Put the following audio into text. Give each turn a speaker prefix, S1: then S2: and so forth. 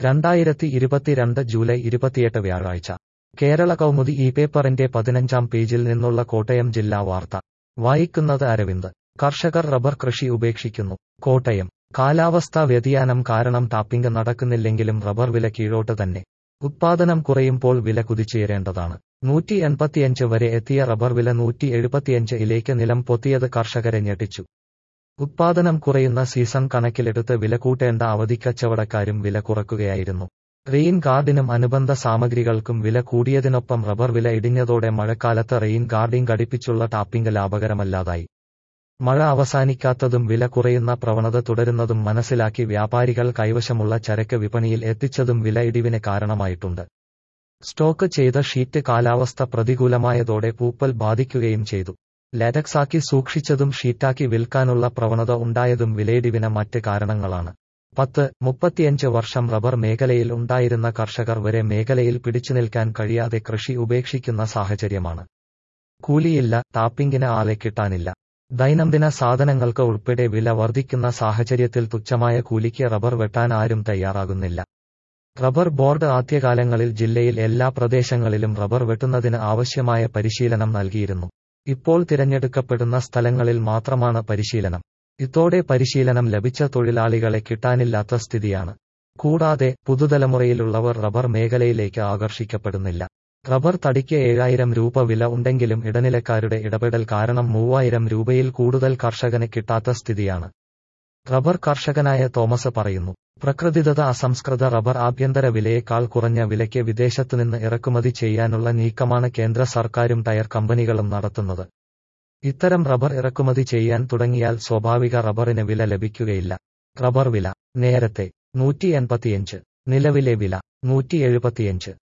S1: രണ്ടായിരത്തി ഇരുപത്തിരണ്ട് ജൂലൈ ഇരുപത്തിയെട്ട് വ്യാഴാഴ്ച കേരള കൗമുദി ഈ പേപ്പറിന്റെ പതിനഞ്ചാം പേജിൽ നിന്നുള്ള കോട്ടയം ജില്ലാ വാർത്ത വായിക്കുന്നത് അരവിന്ദ് കർഷകർ റബ്ബർ കൃഷി ഉപേക്ഷിക്കുന്നു കോട്ടയം കാലാവസ്ഥാ വ്യതിയാനം കാരണം ടാപ്പിംഗ് നടക്കുന്നില്ലെങ്കിലും റബ്ബർ വില കീഴോട്ട് തന്നെ ഉത്പാദനം കുറയുമ്പോൾ വില കുതിച്ചുയരേണ്ടതാണ് നൂറ്റി എൺപത്തിയഞ്ച് വരെ എത്തിയ റബ്ബർ വില നൂറ്റി എഴുപത്തിയഞ്ച് ഇലേക്ക് നിലം പൊത്തിയത് കർഷകരെ ഞെട്ടിച്ചു ഉത്പാദനം കുറയുന്ന സീസൺ കണക്കിലെടുത്ത് വില കൂട്ടേണ്ട അവധിക്കച്ചവടക്കാരും വില കുറക്കുകയായിരുന്നു റെയിൻ ഗാർഡിനും അനുബന്ധ സാമഗ്രികൾക്കും വില കൂടിയതിനൊപ്പം റബ്ബർ വില ഇടിഞ്ഞതോടെ മഴക്കാലത്ത് റെയിൻ ഗാർഡിംഗ് ഘടിപ്പിച്ചുള്ള ടാപ്പിംഗ് ലാഭകരമല്ലാതായി മഴ അവസാനിക്കാത്തതും വില കുറയുന്ന പ്രവണത തുടരുന്നതും മനസ്സിലാക്കി വ്യാപാരികൾ കൈവശമുള്ള ചരക്ക് വിപണിയിൽ എത്തിച്ചതും വില ഇടിവിന് കാരണമായിട്ടുണ്ട് സ്റ്റോക്ക് ചെയ്ത ഷീറ്റ് കാലാവസ്ഥ പ്രതികൂലമായതോടെ പൂപ്പൽ ബാധിക്കുകയും ചെയ്തു ലാറ്റക്സാക്കി സൂക്ഷിച്ചതും ഷീറ്റാക്കി വിൽക്കാനുള്ള പ്രവണത ഉണ്ടായതും വിലയിടിവിന് മറ്റ് കാരണങ്ങളാണ് പത്ത് മുപ്പത്തിയഞ്ച് വർഷം റബ്ബർ മേഖലയിൽ ഉണ്ടായിരുന്ന കർഷകർ വരെ മേഖലയിൽ പിടിച്ചുനിൽക്കാൻ കഴിയാതെ കൃഷി ഉപേക്ഷിക്കുന്ന സാഹചര്യമാണ് കൂലിയില്ല ടാപ്പിംഗിന് ആളെ കിട്ടാനില്ല ദൈനംദിന സാധനങ്ങൾക്ക് ഉൾപ്പെടെ വില വർദ്ധിക്കുന്ന സാഹചര്യത്തിൽ തുച്ഛമായ കൂലിക്ക് റബ്ബർ വെട്ടാൻ ആരും തയ്യാറാകുന്നില്ല റബ്ബർ ബോർഡ് ആദ്യകാലങ്ങളിൽ ജില്ലയിൽ എല്ലാ പ്രദേശങ്ങളിലും റബ്ബർ വെട്ടുന്നതിന് ആവശ്യമായ പരിശീലനം നൽകിയിരുന്നു ഇപ്പോൾ തിരഞ്ഞെടുക്കപ്പെടുന്ന സ്ഥലങ്ങളിൽ മാത്രമാണ് പരിശീലനം ഇതോടെ പരിശീലനം ലഭിച്ച തൊഴിലാളികളെ കിട്ടാനില്ലാത്ത സ്ഥിതിയാണ് കൂടാതെ പുതുതലമുറയിലുള്ളവർ റബ്ബർ മേഖലയിലേക്ക് ആകർഷിക്കപ്പെടുന്നില്ല റബ്ബർ തടിക്ക് ഏഴായിരം രൂപ വില ഉണ്ടെങ്കിലും ഇടനിലക്കാരുടെ ഇടപെടൽ കാരണം മൂവായിരം രൂപയിൽ കൂടുതൽ കർഷകന് കിട്ടാത്ത സ്ഥിതിയാണ് റബ്ബർ കർഷകനായ തോമസ് പറയുന്നു പ്രകൃതിദത്ത അസംസ്കൃത റബ്ബർ ആഭ്യന്തര വിലയേക്കാൾ കുറഞ്ഞ വിലയ്ക്ക് വിദേശത്തുനിന്ന് ഇറക്കുമതി ചെയ്യാനുള്ള നീക്കമാണ് കേന്ദ്ര സർക്കാരും ടയർ കമ്പനികളും നടത്തുന്നത് ഇത്തരം റബ്ബർ ഇറക്കുമതി ചെയ്യാൻ തുടങ്ങിയാൽ സ്വാഭാവിക റബ്ബറിന് വില ലഭിക്കുകയില്ല റബ്ബർ വില നേരത്തെ നൂറ്റി എൺപത്തിയഞ്ച് നിലവിലെ വില നൂറ്റി എഴുപത്തിയഞ്ച്